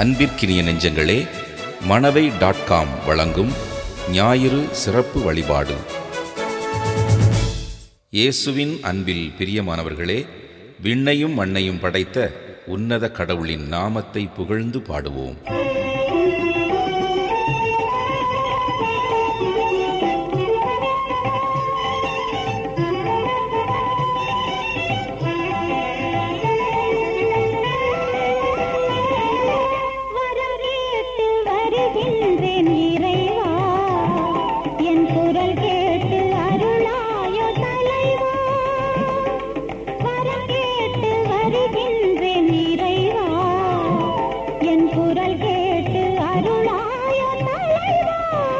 அன்பிற்கினிய நெஞ்சங்களே Manavai dot com வழங்கும் ஞாயிறு சிறப்பு வழிபாடு இயேசுவின் அன்பில் பிரியமானவர்களே விண்ணையும் மண்ணையும் படைத்த உன்னத கடவுளின் நாமத்தை புகழ்ந்து பாடுவோம் வரவேற்று வருகின்றேன் இறைவா என் குரல் கேட்டு அருளாயோ தலைவா வரவேற்று வருகின்றேன் இறைவா என் குரல் கேட்டு அருளாயோ தலைவா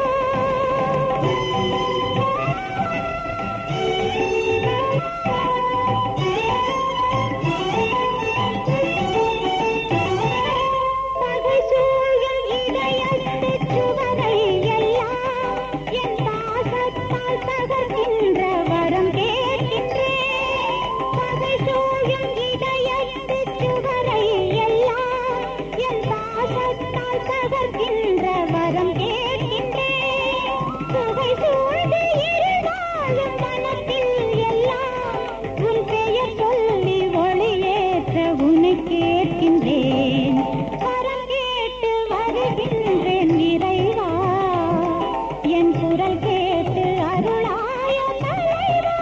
பகை சூழும் இதயத்துச் சுவரை எல்லாம் என் பாசத்தால் தகர்க்கின்ற வரம் கேட்கின்றேன். பகை சூழும் இதயத்துச் சுவரை எல்லாம் என் பாசத்தால் தகர்க்கின்ற வரம் கேட்கின்றேன். சுவை சூழ்ந்து இருந்தாலும் மனத்தில் எல்லாம் உன் பெயர் சொல்லி ஒளியேற்ற உன்னை கேட்கின்றேன் வரம் கேட்டு வருகின்றேன் இறைவா என் குரல் கேட்டு அருளாய தலைவா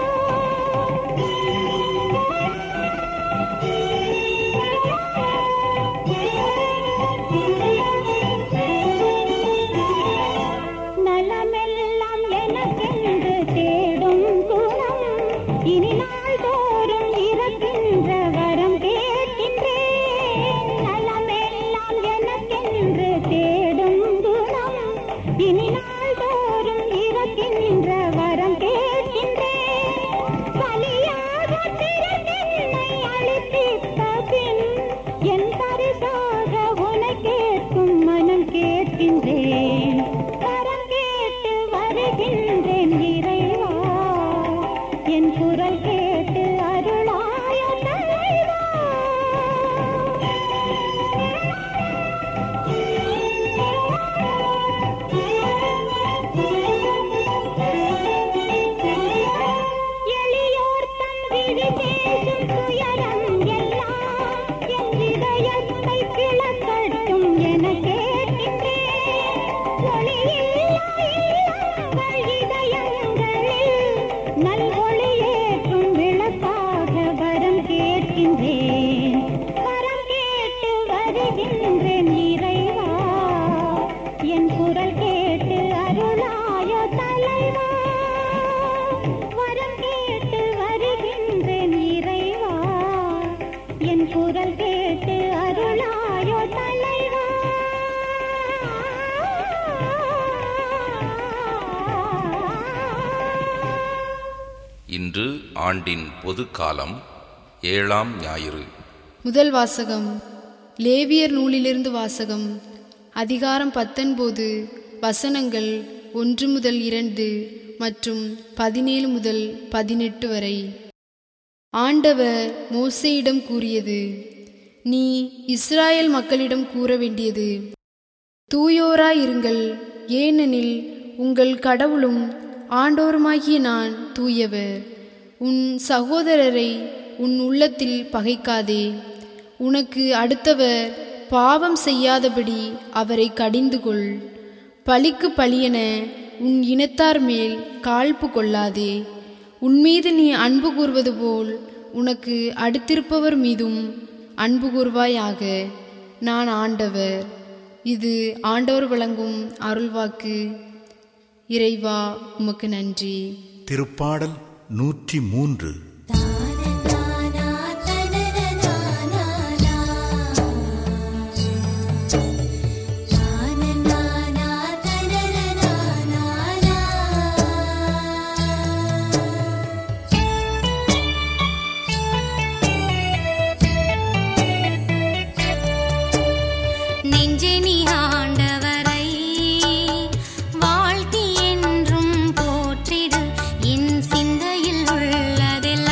நலமெல்லாம் எனக்கென்று தேடும் குணம் இனி நாள்தோறும் இறக்கின்ற வரம் கேட்கின்றேன் நலமெல்லாம் எனக்கென்று தேடும் குணம் இனி நாள்தோறும் இறக்கின்ற வரம் கேட்கின்றேன் பலியாக பிறந்தென்னை அளித்திட்ட பின் என் பரிசாக உனை கேட்கும் மனம் கேட்கின்றேன் வரம் கேட்டு வருகின்றேன் இறைவா என் குரல் கேட்டு அருளாய தலைவா எளியோர் தன் விழி பேசும் துயரம் எல்லாம் என் இதயத்தை கிளக்கட்டும் என கேட்கின்றேன் ஒளியில்லா இல்லங்கள் இதயங்களில் நல்வொளியேற்றும் விளக்காக வரம் கேட்கின்றேன் வரம் கேட்டு வருகின்றேன் இறைவா என் குரல் கேட்டு அருளாய தலைவா வரம் கேட்டு வருகின்றேன் இறைவா என் குரல் கேட்டு அருளாயோ தலைவா இன்று ஆண்டின் பொது காலம் ஏழாம் ஞாயிறு முதல் வாசகம் லேவியர் நூலிலிருந்து வாசகம் அதிகாரம் பத்தொன்பது வசனங்கள் ஒன்று முதல் இரண்டு மற்றும் பதினேழு முதல் பதினெட்டு வரை ஆண்டவர் மோசேயிடம் கூறியது நீ இஸ்ராயேல் மக்களிடம் கூற வேண்டியது தூயோராயிருங்கள் ஏனெனில் உங்கள் கடவுளும் ஆண்டோருமாகிய நான் தூயவர் உன் சகோதரரை உன் உள்ளத்தில் பகைக்காதே உனக்கு அடுத்தவர் பாவம் செய்யாதபடி அவரை கடிந்து கொள் பழிக்கு பழியென உன் இனத்தார் மேல் காழ்ப்பு கொள்ளாதே உன்மீது நீ அன்பு கூர்வது போல் உனக்கு அடுத்திருப்பவர் மீதும் அன்பு கூர்வாயாக நான் ஆண்டவர் இது ஆண்டவர் வழங்கும் அருள்வாக்கு இறைவா உமக்கு நன்றி திருப்பாடல் நூற்றி மூன்று நெஞ்சே நீ ஆண்டவரை வாழ்த்தி என்றும் போற்றிடு என் சிந்தையில் உள்ளதெல்லாம்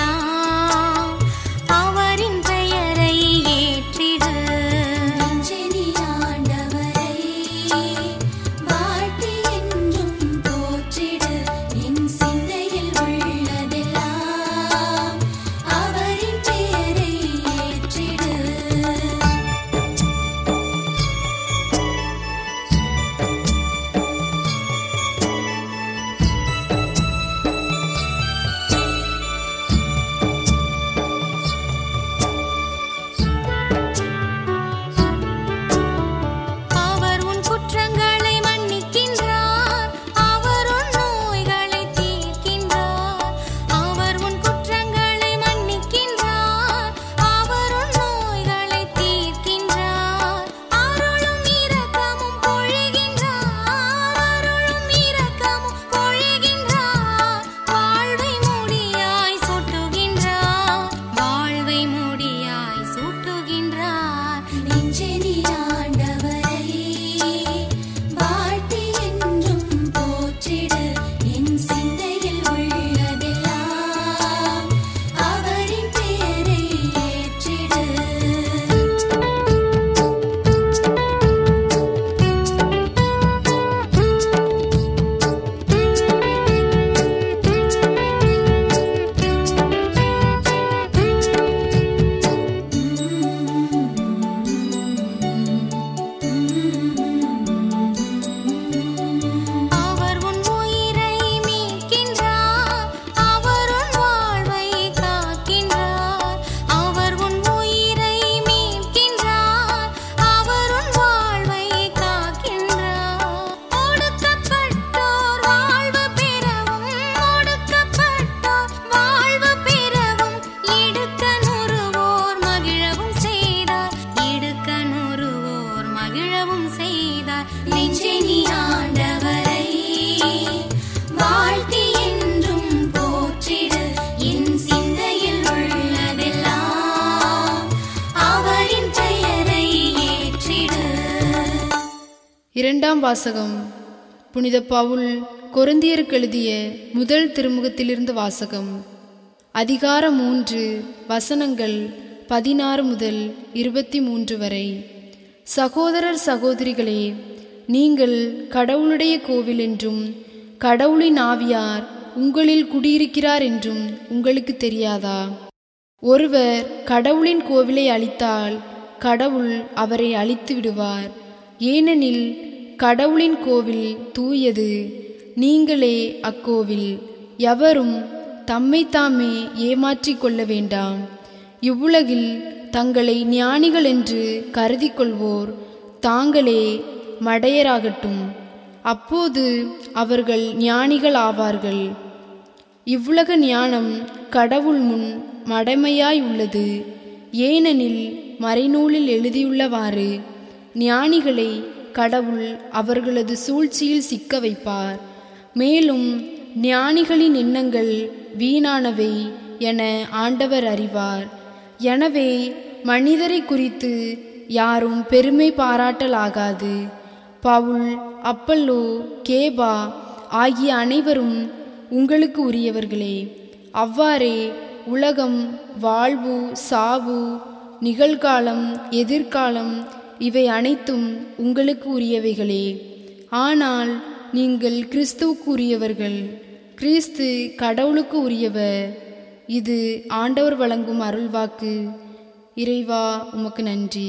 இரண்டாம் வாசகம் புனித பவுல் கொரிந்தியருக்கு எழுதிய முதல் திருமுகத்திலிருந்து வாசகம் அதிகாரம் மூன்று வசனங்கள் பதினாறு முதல் இருபத்தி மூன்று வரை சகோதரர் சகோதரிகளே நீங்கள் கடவுளுடைய கோவில் என்றும் கடவுளின் ஆவியார் உங்களில் குடியிருக்கிறார் என்றும் உங்களுக்கு தெரியாதா ஒருவர் கடவுளின் கோவிலை அழித்தால் கடவுள் அவரை அழித்து விடுவார் ஏனெனில் கடவுளின் கோவில் தூயது நீங்களே அக்கோவில் எவரும் தம்மை தாமே ஏமாற்றிக் கொள்ள வேண்டாம் இவ்வுலகில் தங்களை ஞானிகள் என்று கருதி கொள்வோர் தாங்களே மடையராகட்டும் அப்போது அவர்கள் ஞானிகள் ஆவார்கள் இவ்வுலக ஞானம் கடவுள் முன் மடமையாய் உள்ளது ஏனெனில் மறைநூலில் எழுதியுள்ளவாறு ஞானிகளை கடவுள் அவர்களது சூழ்ச்சியில் சிக்க வைப்பார் மேலும் ஞானிகளின் எண்ணங்கள் வீணானவை என ஆண்டவர் அறிவார் எனவே மனிதரை குறித்து யாரும் பெருமை பாராட்டலாகாது பவுல் அப்பல்லோ கேபா ஆகிய அனைவரும் உங்களுக்கு உரியவர்களே அவ்வாறே உலகம் வாழ்வு சாவு நிகழ்காலம் எதிர்காலம் இவை அனைத்தும் உங்களுக்கு உரியவைகளே ஆனால் நீங்கள் கிறிஸ்துவுக்கு உரியவர்கள் கிறிஸ்து கடவுளுக்கு உரியவர் இது ஆண்டவர் வழங்கும் அருள்வாக்கு இறைவா உமக்கு நன்றி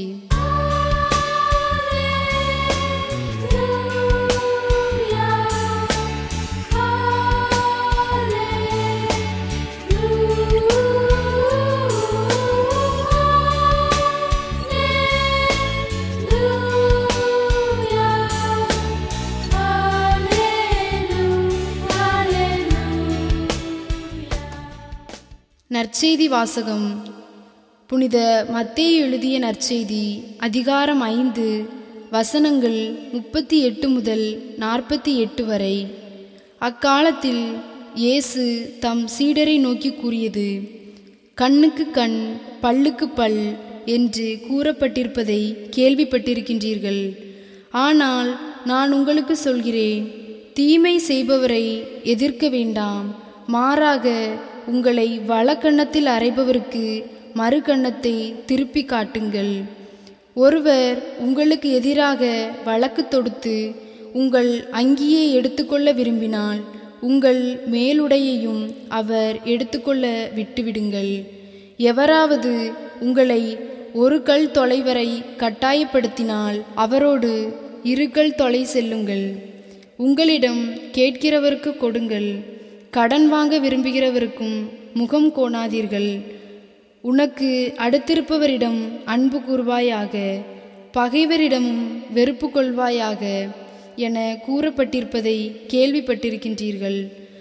நற்செய்தி வாசகம் புனித மத்தேயு எழுதிய நற்செய்தி அதிகாரம் ஐந்து வசனங்கள் முப்பத்தி எட்டு முதல் நாற்பத்தி எட்டு வரை அக்காலத்தில் இயேசு தம் சீடரை நோக்கி கூறியது கண்ணுக்கு கண் பல்லுக்கு பல் என்று கூறப்பட்டிருப்பதை கேள்விப்பட்டிருக்கின்றீர்கள் ஆனால் நான் உங்களுக்கு சொல்கிறேன் தீமை செய்பவரை எதிர்க்க வேண்டாம் மாறாக உங்களை வலக்கண்ணத்தில் அறைபவருக்கு மறுகண்ணத்தை திருப்பி காட்டுங்கள் ஒருவர் உங்களுக்கு எதிராக வழக்கு தொடுத்து உங்கள் அங்கியை எடுத்துக்கொள்ள விரும்பினால் உங்கள் மேலுடையையும் அவர் எடுத்துக்கொள்ள விட்டுவிடுங்கள் எவராவது உங்களை ஒரு கல் தொலைவரை கட்டாயப்படுத்தினால் அவரோடு இரு கல் தொலை செல்லுங்கள் உங்களிடம் கேட்கிறவருக்கு கொடுங்கள் கடன் வாங்க விரும்புகிறவருக்கும் முகம் கோணாதீர்கள் உனக்கு அடுத்திருப்பவரிடம் அன்பு கூறுவாயாக பகைவரிடமும் வெறுப்பு கொள்வாயாக என கூறப்பட்டிருப்பதை கேள்விப்பட்டிருக்கின்றீர்கள்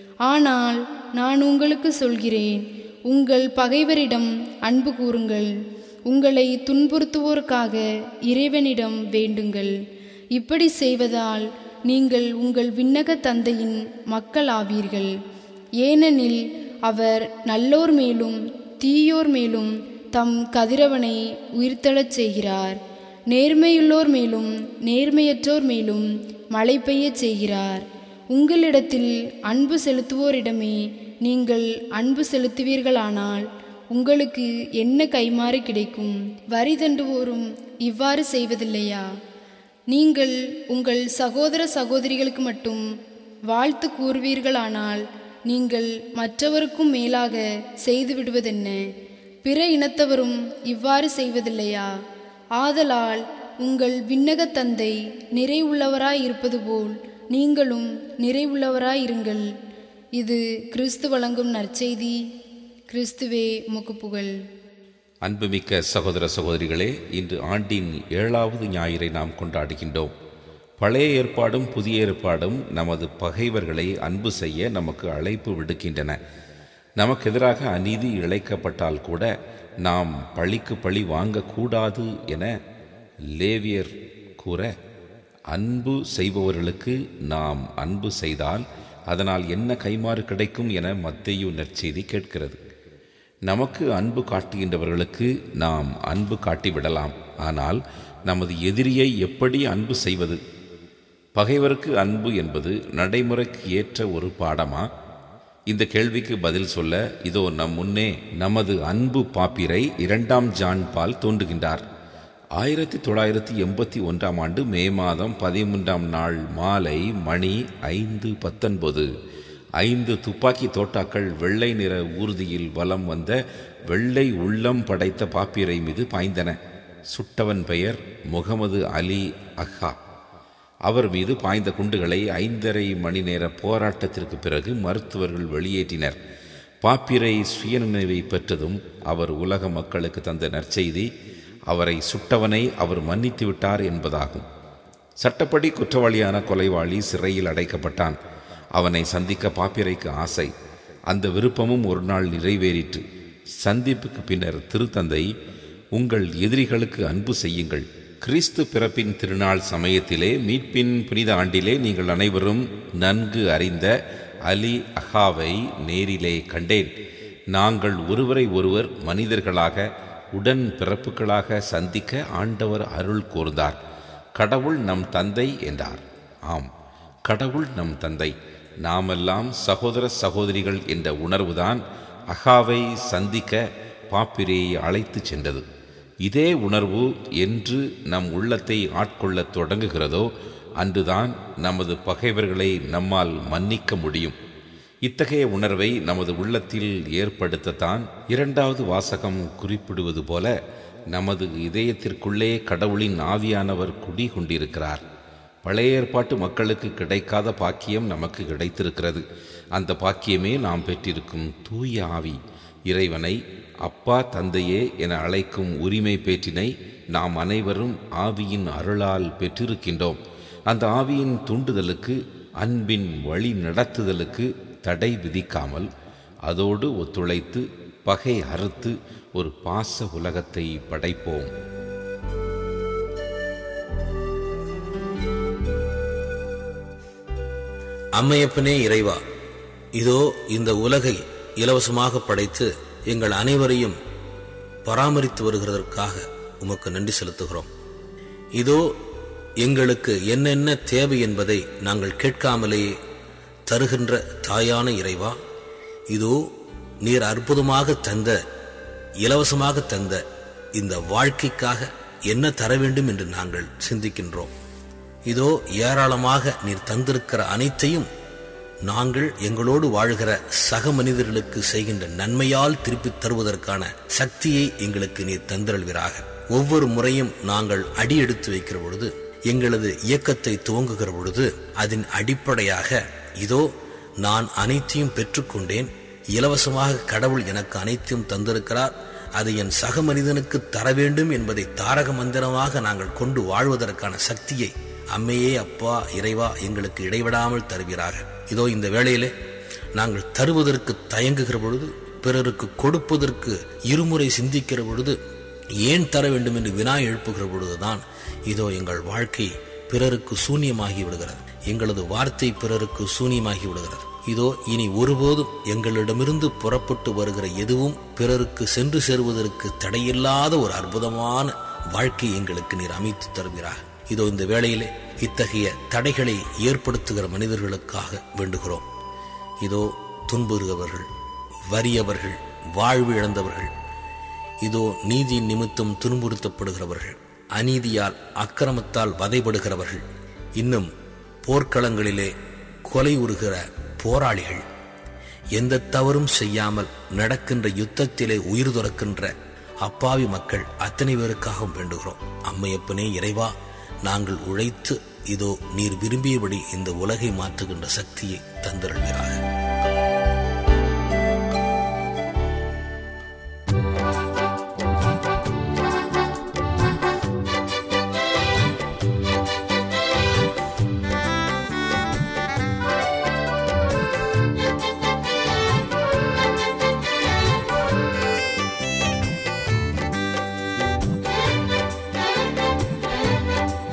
ஆனால் நான் உங்களுக்கு சொல்கிறேன் உங்கள் பகைவரிடம் அன்பு கூறுங்கள் உங்களை துன்புறுத்துவோருக்காக இறைவனிடம் வேண்டுங்கள் இப்படி செய்வதால் நீங்கள் உங்கள் விண்ணக தந்தையின் மக்கள் ஆவீர்கள் ஏனெனில் அவர் நல்லோர் மேலும் தீயோர் மேலும் தம் கதிரவனை உயிர்த்தெழச் செய்கிறார் நேர்மையுள்ளோர் மேலும் நேர்மையற்றோர் மேலும் மழை பெய்யச் செய்கிறார் உங்களிடத்தில் அன்பு செலுத்துவோரிடமே நீங்கள் அன்பு செலுத்துவீர்களானால் உங்களுக்கு என்ன கைமாறு கிடைக்கும் வரி தண்டுவோரும் இவ்வாறு செய்வதில்லையா நீங்கள் உங்கள் சகோதர சகோதரிகளுக்கு மட்டும் வாழ்த்து கூறுவீர்களானால் நீங்கள் மற்றவருக்கும் மேலாக செய்து விடுவதென்ன பிற இனத்தவரும் இவ்வாறு செய்வதில்லையா ஆதலால் உங்கள் விண்ணக தந்தை நிறைவுள்ளவராய் இருப்பது போல் நீங்களும் நிறைவுள்ளவராயிருங்கள் இது கிறிஸ்து வழங்கும் நற்செய்தி கிறிஸ்துவே உமக்கு புகழ் அன்புமிக்க சகோதர சகோதரிகளே இன்று ஆண்டின் ஏழாவது ஞாயிறை நாம் கொண்டாடுகின்றோம் பழைய ஏற்பாடும் புதிய ஏற்பாடும் நமது பகைவர்களை அன்பு செய்ய நமக்கு அழைப்பு விடுக்கின்றன நமக்கு எதிராக அநீதி இழைக்கப்பட்டால் கூட நாம் பழிக்கு பழி வாங்கக்கூடாது என லேவியர் கூற அன்பு செய்பவர்களுக்கு நாம் அன்பு செய்தால் அதனால் என்ன கைமாறு கிடைக்கும் என மத்தேயு நற்செய்தி கேட்கிறது நமக்கு அன்பு காட்டுகின்றவர்களுக்கு நாம் அன்பு காட்டிவிடலாம் ஆனால் நமது எதிரியை எப்படி அன்பு செய்வது பகைவருக்கு அன்பு என்பது நடைமுறைக்கு ஏற்ற ஒரு பாடமா இந்த கேள்விக்கு பதில் சொல்ல இதோ நம் முன்னே நமது அன்பு பாப்பிரை இரண்டாம் ஜான் பால் தோன்றுகின்றார் ஆயிரத்தி தொள்ளாயிரத்தி எண்பத்தி ஒன்றாம் ஆண்டு மே மாதம் பதிமூன்றாம் நாள் மாலை மணி ஐந்து பத்தொன்பது ஐந்து துப்பாக்கி தோட்டாக்கள் வெள்ளை நிற ஊர்தியில் வலம் வந்த வெள்ளை உள்ளம் படைத்த பாப்பிரை மீது பாய்ந்தன சுட்டவன் பெயர் முகமது அலி அஹா அவர் மீது பாய்ந்த குண்டுகளை ஐந்தரை மணி நேர போராட்டத்திற்கு பிறகு மருத்துவர்கள் வெளியேற்றினர் பாப்பிரை சுயநினைவை பெற்றதும் அவர் உலக மக்களுக்கு தந்த நற்செய்தி அவரை சுட்டவனை அவர் மன்னித்து விட்டார் என்பதாகும் சட்டப்படி குற்றவாளியான கொலைவாளி சிறையில் அடைக்கப்பட்டான் அவனை சந்திக்க பாப்பிரைக்கு ஆசை அந்த விருப்பமும் ஒரு நாள் நிறைவேறிற்று சந்திப்புக்கு பின்னர் திருத்தந்தை உங்கள் எதிரிகளுக்கு அன்பு செய்யுங்கள் கிறிஸ்து பிறப்பின் திருநாள் சமயத்திலே மீட்பின் புனித ஆண்டிலே நீங்கள் அனைவரும் நன்கு அறிந்த அலி அஹாவை நேரிலே கண்டேன் நாங்கள் ஒருவரை ஒருவர் மனிதர்களாக உடன் பிறப்புகளாக சந்திக்க ஆண்டவர் அருள் கூர்ந்தார் கடவுள் நம் தந்தை என்றார் ஆம் கடவுள் நம் தந்தை நாமெல்லாம் சகோதர சகோதரிகள் என்ற உணர்வுதான் அகாவை சந்திக்க பாப்பிரையை அழைத்துச் சென்றது இதே உணர்வு என்று நம் உள்ளத்தை ஆட்கொள்ளத் தொடங்குகிறதோ அன்றுதான் நமது பகைவர்களை நம்மால் மன்னிக்க முடியும் இத்தகைய உணர்வை நமது உள்ளத்தில் ஏற்படுத்தத்தான் இரண்டாவது வாசகம் குறிப்பிடுவது போல நமது இதயத்திற்குள்ளே கடவுளின் ஆவியானவர் குடி கொண்டிருக்கிறார் பழைய ஏற்பாட்டு மக்களுக்கு கிடைக்காத பாக்கியம் நமக்கு கிடைத்திருக்கிறது அந்த பாக்கியமே நாம் பெற்றிருக்கும் தூய ஆவி இறைவனை அப்பா தந்தையே என அழைக்கும் உரிமை பேற்றினை நாம் அனைவரும் ஆவியின் அருளால் பெற்றிருக்கின்றோம் அந்த ஆவியின் தூண்டுதலுக்கு அன்பின் வழி நடத்துதலுக்கு தடை விதிக்காமல் அதோடு ஒத்துழைத்து பகை அறுத்து ஒரு பாச உலகத்தை படைப்போம் அம்மையப்பனே இறைவா இதோ இந்த உலகை இலவசமாக படைத்து எங்கள் அனைவரையும் பராமரித்து வருகிறதற்காக உமக்கு நன்றி செலுத்துகிறோம் இதோ எங்களுக்கு என்னென்ன தேவை என்பதை நாங்கள் கேட்காமலேயே தருகின்ற தாயான இறைவா இதோ நீர் அற்புதமாக தந்த இலவசமாக தந்த இந்த வாழ்க்கைக்காக என்ன தர வேண்டும் என்று நாங்கள் சிந்திக்கின்றோம் இதோ ஏராளமாக நீர் தந்திருக்கிற அனைத்தையும் நாங்கள் எங்களோடு வாழ்கிற சக மனிதர்களுக்கு செய்கின்ற நன்மையால் திருப்பித் தருவதற்கான சக்தியை எங்களுக்கு நீர் தந்திரல்வீராக ஒவ்வொரு முறையும் நாங்கள் அடி எடுத்து வைக்கிற பொழுது எங்களது இயக்கத்தை துவங்குகிற பொழுது அதன் அடிப்படையாக இதோ நான் அனைத்தையும் பெற்றுக்கொண்டேன் இலவசமாக கடவுள் எனக்கு அனைத்தையும் தந்திருக்கிறார் அது என் சக மனிதனுக்கு தர வேண்டும் என்பதை தாரக மந்திரமாக நாங்கள் கொண்டு வாழ்வதற்கான சக்தியை அம்மையே அப்பா இறைவா எங்களுக்கு இடைவிடாமல் தருவீராக இதோ இந்த வேளையிலே நாங்கள் தருவதற்கு தயங்குகிற பொழுது பிறருக்கு கொடுப்பதற்கு இருமுறை சிந்திக்கிற பொழுது ஏன் தர வேண்டும் என்று வினா எழுப்புகிற பொழுதுதான் இதோ எங்கள் வாழ்க்கை பிறருக்கு சூன்யமாகி விடுகிறது எங்களது வார்த்தை பிறருக்கு சூன்யமாகி விடுகிறது இதோ இனி ஒருபோதும் எங்களிடமிருந்து புறப்பட்டு வருகிற எதுவும் பிறருக்கு சென்று சேருவதற்கு தடையில்லாத ஒரு அற்புதமான வாழ்க்கை எங்களுக்கு நீர் அமைத்து தருவீராக இதோ இந்த வேளையிலே இத்தகைய தடைகளை ஏற்படுத்துகிற மனிதர்களுக்காக வேண்டுகிறோம் இதோ துன்புறுகிறவர்கள் வறியவர்கள் வாழ்வு இழந்தவர்கள் இதோ நீதி நிமித்தம் துன்புறுத்தப்படுகிறவர்கள் அநீதியால் அக்கிரமத்தால் வதைபடுகிறவர்கள் இன்னும் போர்க்களங்களிலே கொலை உறுகிற போராளிகள் எந்த தவறும் செய்யாமல் நடக்கின்ற யுத்தத்திலே உயிர் துறக்கின்ற அப்பாவி மக்கள் அத்தனை பேருக்காகவும் வேண்டுகிறோம் அம்மையப்பனே இறைவா நாங்கள் உழைத்து இதோ நீர் விரும்பியபடி இந்த உலகை மாற்றுகின்ற சக்தியை தந்திருக்கிறார்கள்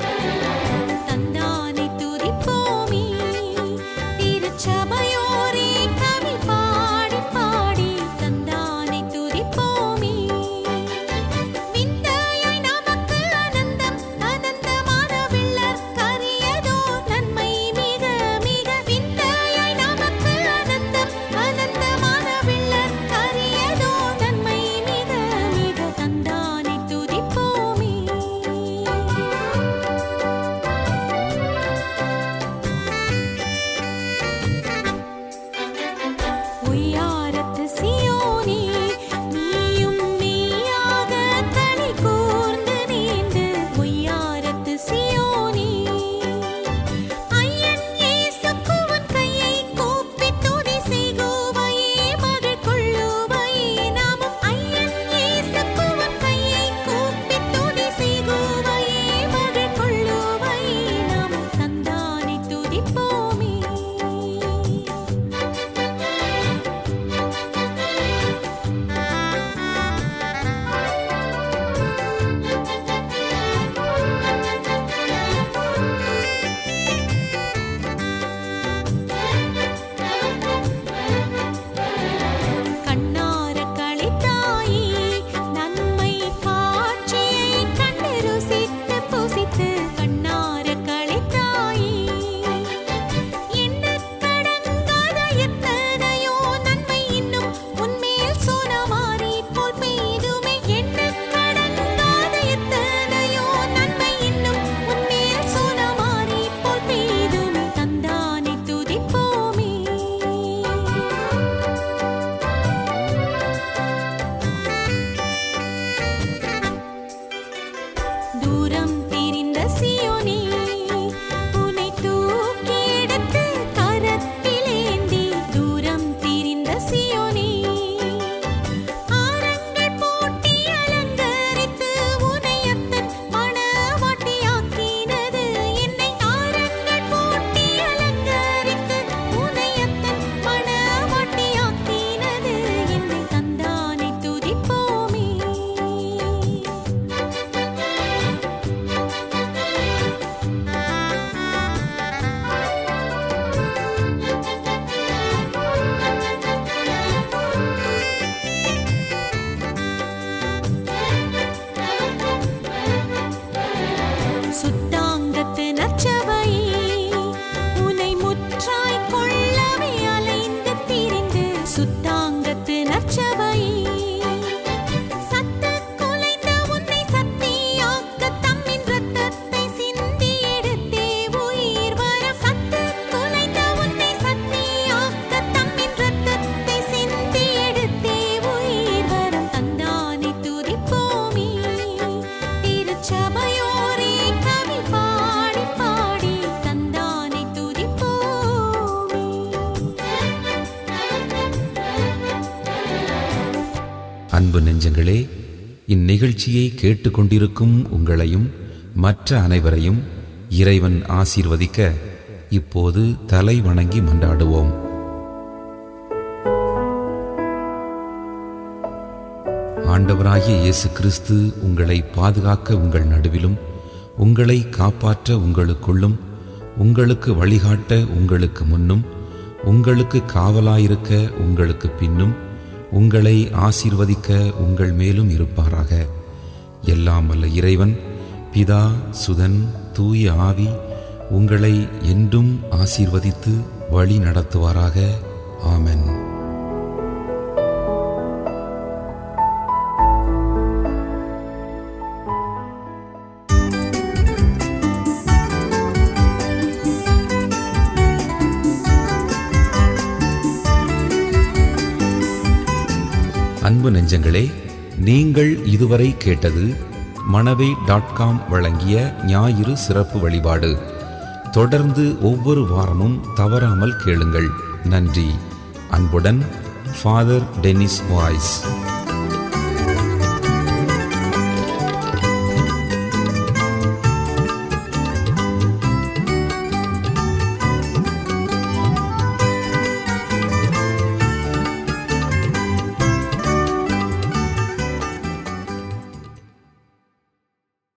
தந்தானை துதிப்போமே திருச்சபையோரே அன்பு நெஞ்சங்களே இந்நிகழ்ச்சியை கேட்டுக்கொண்டிருக்கும் உங்களையும் மற்ற அனைவரையும் இறைவன் ஆசீர்வதிக்க இப்போது தலை வணங்கி மன்றாடுவோம் ஆண்டவராகிய இயேசு கிறிஸ்து உங்களை பாதுகாக்க உங்கள் நடுவிலும் உங்களை காப்பாற்ற உங்களுக்குள்ளும் உங்களுக்கு வழிகாட்ட உங்களுக்கு முன்னும் உங்களுக்கு காவலாயிருக்க உங்களுக்கு பின்னும் உங்களை ஆசீர்வதிக்க உங்கள் மேலும் இருப்பாராக எல்லாம் வல்ல இறைவன் பிதா சுதன் தூய ஆவி உங்களை என்றும் ஆசீர்வதித்து வழி நடத்துவாராக ஆமென் அன்பு நெஞ்சங்களே நீங்கள் இதுவரை கேட்டது மணவை டாட் காம் வழங்கிய ஞாயிறு சிறப்பு வழிபாடு தொடர்ந்து ஒவ்வொரு வாரமும் தவறாமல் கேளுங்கள் நன்றி அன்புடன் ஃபாதர் டென்னிஸ் வாய்ஸ்